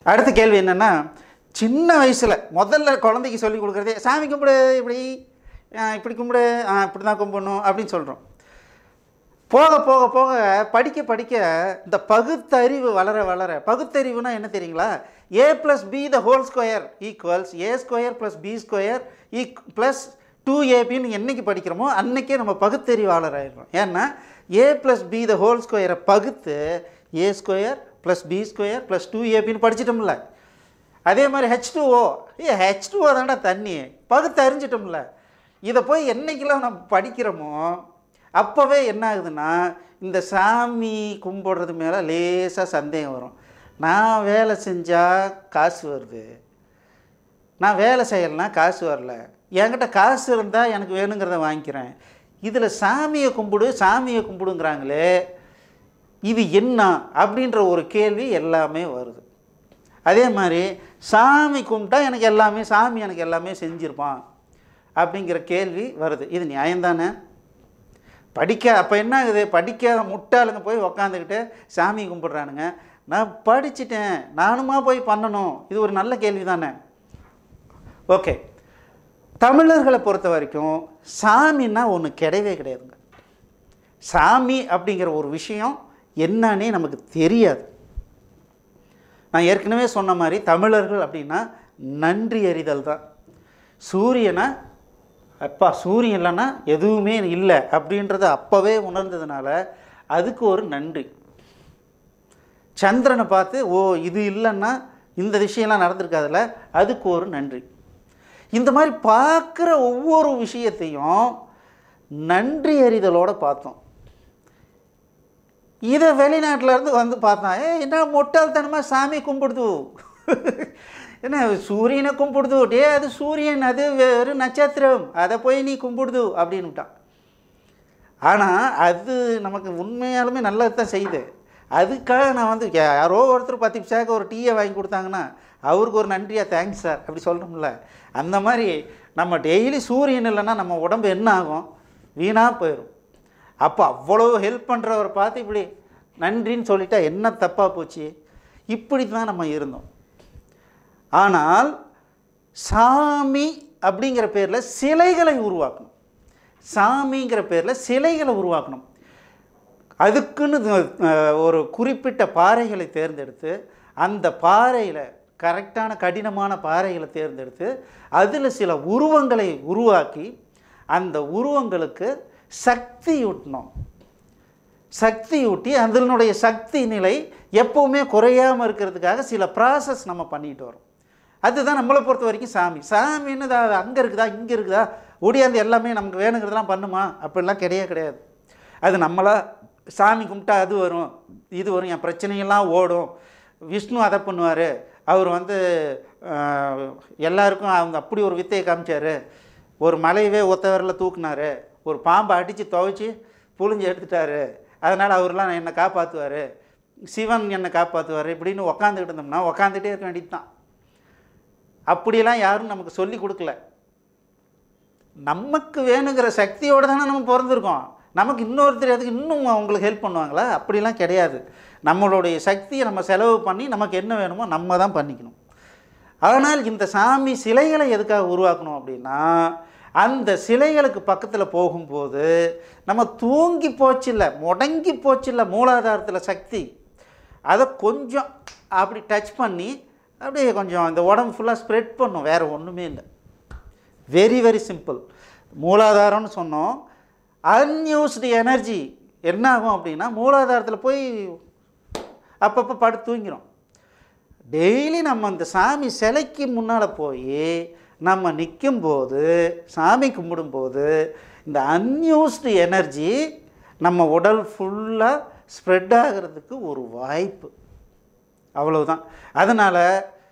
அடுத்த கேள்வி என்னென்னா சின்ன வயசில் முதல்ல குழந்தைக்கு சொல்லி கொடுக்குறதே சாமி கும்பிடு இப்படி ஆ, இப்படி கும்பிடு ஆ, இப்படி தான் கும்பிடணும் அப்படின்னு சொல்கிறோம் போக போக போக படிக்க படிக்க இந்த பகுத்தறிவு வளர வளர பகுத்தறிவுனா என்ன தெரியுங்களா A plus B the whole square equals A square plus B square ஈக் ப்ளஸ் டூ ஏபின்னு என்னைக்கு படிக்கிறோமோ அன்னைக்கே நம்ம பகுத்தறிவாளர் ஆயிடுறோம் ஏன்னா A plus B the whole ஸ்கொயரை பகுத்து A square plus B square plus two ஏபின்னு படிச்சிட்டோம்ல அதே மாதிரி ஹெச் டூ ஓ ஏ ஹெச் டூ ஓ தாண்டா தண்ணி பகுத்து அறிஞ்சிட்டோம்ல இதை போய் என்னைக்கெல்லாம் நம்ம படிக்கிறோமோ அப்போவே என்ன ஆகுதுன்னா இந்த சாமி கும்பிடுறது மேலே லேசாக சந்தேகம் வரும் நான் வேலை செஞ்சால் காசு வருது நான் வேலை செய்யலைன்னா காசு வரல என்கிட்ட காசு இருந்தால் எனக்கு வேணுங்கிறத வாங்கிக்கிறேன் இதில் சாமியை கும்பிடு சாமியை கும்பிடுங்கிறாங்களே இது என்ன அப்படின்ற ஒரு கேள்வி எல்லாமே வருது அதே மாதிரி சாமி கும்பிட்டா எனக்கு எல்லாமே சாமி எனக்கு எல்லாமே செஞ்சிருப்பான் அப்படிங்கிற கேள்வி வருது இது நியாயம்தானே படிக்க அப்போ என்ன ஆகுது படிக்காத முட்டாளுங்க போய் உக்காந்துக்கிட்டு சாமி கும்பிட்றானுங்க நான் படிச்சிட்டேன் நானுமா போய் பண்ணணும் இது ஒரு நல்ல கேள்வி தானே ஓகே தமிழர்களை பொறுத்த வரைக்கும் சாமின்னா ஒன்று கிடையவே கிடையாதுங்க சாமி அப்படிங்கிற ஒரு விஷயம் என்னன்னே நமக்கு தெரியாது நான் ஏற்கனவே சொன்ன மாதிரி தமிழர்கள் அப்படின்னா நன்றி அறிதல் தான் சூரியனை அப்பா சூரியன் இல்லைன்னா எதுவுமே இல்லை அப்படின்றத அப்போவே உணர்ந்ததுனால அதுக்கு ஒரு நன்றி சந்திரனை பார்த்து ஓ இது இல்லைன்னா இந்த விஷயம்லாம் நடந்திருக்காதுல்ல அதுக்கு ஒரு நன்றி இந்த மாதிரி பார்க்குற ஒவ்வொரு விஷயத்தையும் நன்றி அறிதலோடு பார்த்தோம் இதை வெளிநாட்டுல இருந்து வந்து பார்த்தான் ஏ என்ன முட்டாள்தனமாக சாமி கும்பிடுது என்ன சூரியனை கும்பிடுது டே அது சூரியன் அது வெறும் நட்சத்திரம் அதை போய் நீ கும்பிடுது அப்படின்னு விட்டான் ஆனால் அது நமக்கு உண்மையாலுமே நல்லது தான் செய்யுது அதுக்காக நான் வந்து யா- யாரோ ஒருத்தர் பத்து பிசாக்க ஒரு டீயை வாங்கி கொடுத்தாங்கன்னா அவருக்கு ஒரு நன்றியா தேங்க்ஸ் சார் அப்படி சொல்கிறோம்ல அந்த மாதிரி நம்ம டெய்லி சூரியன் இல்லைன்னா நம்ம உடம்பு என்ன ஆகும் வீணாக போயிடும் அப்போ அவ்வளோ ஹெல்ப் பண்ணுறவரை பார்த்து இப்படி நன்றின்னு சொல்லிட்டா என்ன தப்பாக போச்சு இப்படி தான் நம்ம இருந்தோம் ஆனால் சாமி அப்படிங்கிற பேரில் சிலைகளை உருவாக்கணும் சாமிங்கிற பேரில் சிலைகளை உருவாக்கணும் அதுக்குன்னு அஹ், ஒரு குறிப்பிட்ட பாறைகளை தேர்ந்தெடுத்து அந்த பாறையில் கரெக்டான கடினமான பாறைகளை தேர்ந்தெடுத்து அதில் சில உருவங்களை உருவாக்கி அந்த உருவங்களுக்கு சக்தி ஊட்டணும் சக்தி ஊட்டி அதனுடைய சக்தி நிலை எப்போவுமே குறையாமல் இருக்கிறதுக்காக சில ப்ராசஸ் நம்ம பண்ணிட்டு வரோம் அதுதான் நம்மளை பொறுத்த வரைக்கும் சாமி சாமின்னு அது அங்கே இருக்குதா இங்கே இருக்குதா ஓடியாந்து எல்லாமே நமக்கு வேணுங்கிறதெல்லாம் பண்ணுமா அப்படிலாம் கிடையவே கிடையாது அது நம்மளா சாமி கும்பிட்டா அது வரும் இது வரும் என் பிரச்சனையெல்லாம் ஓடும் விஷ்ணு அதை பண்ணுவார் அவர் வந்து ஆஹ், எல்லாருக்கும் அவங்க அப்படி ஒரு வித்தையை காமிச்சார் ஒரு மலையவே ஒத்தவரில் தூக்குனாரு ஒரு பாம்பை அடித்து துவைச்சி புழிஞ்சு எடுத்துட்டாரு அதனால் அவர்லாம் என்னை காப்பாற்றுவார் சிவன் என்னை காப்பாற்றுவார் இப்படின்னு உக்காந்துக்கிட்டு இருந்தோம்னா உக்காந்துட்டே இருக்க வேண்டியது தான் அப்படியெல்லாம் யாரும் நமக்கு சொல்லி கொடுக்கல நமக்கு வேணுங்கிற சக்தியோடு தானே நம்ம பிறந்திருக்கோம் நமக்கு இன்னொருத்தர் அதுக்கு இன்னும் அவங்களுக்கு ஹெல்ப் பண்ணுவாங்களா அப்படிலாம் கிடையாது நம்மளுடைய சக்தியை நம்ம செலவு பண்ணி நமக்கு என்ன வேணுமோ நம்ம தான் பண்ணிக்கணும் ஆனால் இந்த சாமி சிலைகளை எதுக்காக உருவாக்கணும் அப்படின்னா அந்த சிலைகளுக்கு பக்கத்தில் போகும்போது நம்ம தூங்கி போச்சில்ல முடங்கி போச்சில்ல மூலாதாரத்தில் சக்தி அதை கொஞ்சம் அப்படி டச் பண்ணி அப்படியே கொஞ்சம் இந்த உடம்பு ஃபுல்லாக ஸ்ப்ரெட் பண்ணும் வேறு ஒன்றுமே இல்லை வெரி வெரி சிம்பிள் மூலாதாரம்னு சொன்னோம் அன்யூஸ்டு எனர்ஜி என்ன ஆகும் அப்படின்னா மூலாதாரத்தில் போய் அப்பப்போ படுத்து தூங்கிரும் டெய்லி நம்ம அந்த சாமி சிலைக்கு முன்னால் போய் நம்ம நிற்கும்போது சாமி கும்பிடும்போது இந்த அன்யூஸ்டு எனர்ஜி நம்ம உடல் ஃபுல்லாக ஸ்ப்ரெட் ஆகிறதுக்கு ஒரு வாய்ப்பு அவ்வளவுதான் அதனால்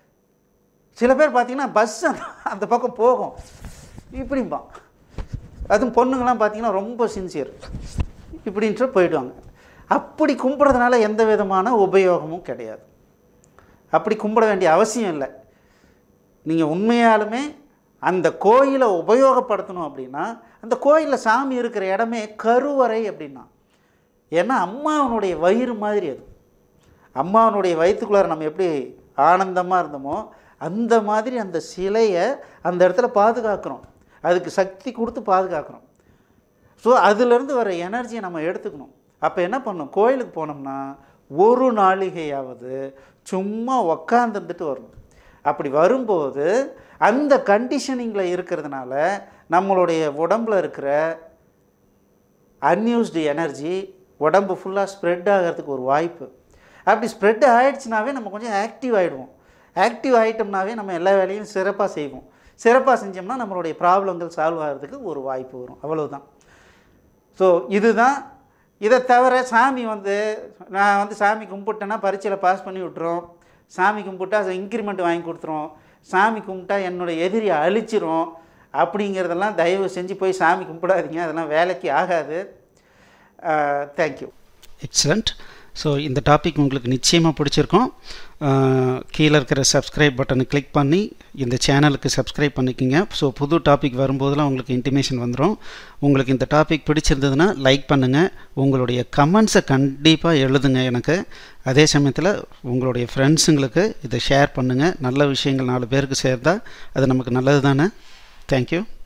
சில பேர் பார்த்தீங்கன்னா பஸ் அந்த பக்கம் போகும் இப்படிம்பான் அதுவும் பொண்ணுங்களாம் பார்த்தீங்கன்னா ரொம்ப சின்சியர் இப்படின்ட்டு போயிடுவாங்க அப்படி கும்பிட்றதுனால எந்த விதமான உபயோகமும் கிடையாது அப்படி கும்பிட வேண்டிய அவசியம் இல்லை நீங்கள் உண்மையாலுமே அந்த கோயிலை உபயோகப்படுத்தணும் அப்படின்னா அந்த கோயிலில் சாமி இருக்கிற இடமே கருவறை அப்படின்னா ஏன்னா அம்மாவனுடைய வயிறு மாதிரி அது அம்மாவனுடைய வயிற்றுக்குள்ளார நம்ம எப்படி ஆனந்தமாக இருந்தோமோ அந்த மாதிரி அந்த சிலையை அந்த இடத்துல பாதுகாக்கிறோம் அதுக்கு சக்தி கொடுத்து பாதுகாக்கிறோம் ஸோ அதுலேருந்து வர எனர்ஜியை நம்ம எடுத்துக்கணும் அப்போ என்ன பண்ணணும் கோயிலுக்கு போனோம்னா ஒரு நாளிகையாவது சும்மா உக்காந்துருந்துட்டு வரணும் அப்படி வரும்போது அந்த கண்டிஷனிங்கில் இருக்கிறதுனால நம்மளுடைய உடம்புல இருக்கிற அன்யூஸ்டு எனர்ஜி உடம்பு ஃபுல்லாக ஸ்ப்ரெட் ஆகிறதுக்கு ஒரு வாய்ப்பு அப்படி ஸ்ப்ரெட் ஆகிடுச்சுனாவே நம்ம கொஞ்சம் ஆக்டிவ் ஆகிடுவோம் ஆக்டிவ் ஆகிட்டோம்னாவே நம்ம எல்லா வேலையும் சிறப்பாக செய்வோம் சிறப்பாக செஞ்சோம்னா நம்மளுடைய ப்ராப்ளங்கள் சால்வ் ஆகிறதுக்கு ஒரு வாய்ப்பு வரும் அவ்வளவுதான் ஸோ இதுதான் இதை தவிர சாமி வந்து நான் வந்து சாமி கும்பிட்டேன்னா பரீட்சையில் பாஸ் பண்ணி விட்டுரும் சாமி கும்பிட்டா இன்க்ரிமெண்ட் வாங்கி கொடுத்துரும் சாமி கும்பிட்டா என்னோட எதிரியை அழிச்சிரும் அப்படிங்கிறதெல்லாம் தயவு செஞ்சு போய் சாமி கும்பிடாதீங்க அதெல்லாம் வேலைக்கு ஆகாது தேங்க்யூ எக்ஸலண்ட் ஸோ இந்த டாபிக் உங்களுக்கு நிச்சயமாக பிடிச்சிருக்கும் அஹ், கீழே இருக்கிற சப்ஸ்கிரைப் பட்டனை கிளிக் பண்ணி இந்த சேனலுக்கு சப்ஸ்கிரைப் பண்ணிக்கோங்க ஸோ புது டாபிக் வரும்போதெல்லாம் உங்களுக்கு இன்டிமேஷன் வந்துடும் உங்களுக்கு இந்த டாபிக் பிடிச்சிருந்ததுன்னா லைக் பண்ணுங்கள் உங்களுடைய கமெண்ட்ஸை கண்டிப்பாக எழுதுங்க எனக்கு அதே சமயத்தில் உங்களுடைய ஃப்ரெண்ட்ஸுங்களுக்கு இதை ஷேர் பண்ணுங்கள் நல்ல விஷயங்கள் நாலு பேருக்கு சேர்ந்தா அது நமக்கு நல்லது தானே தேங்க்யூ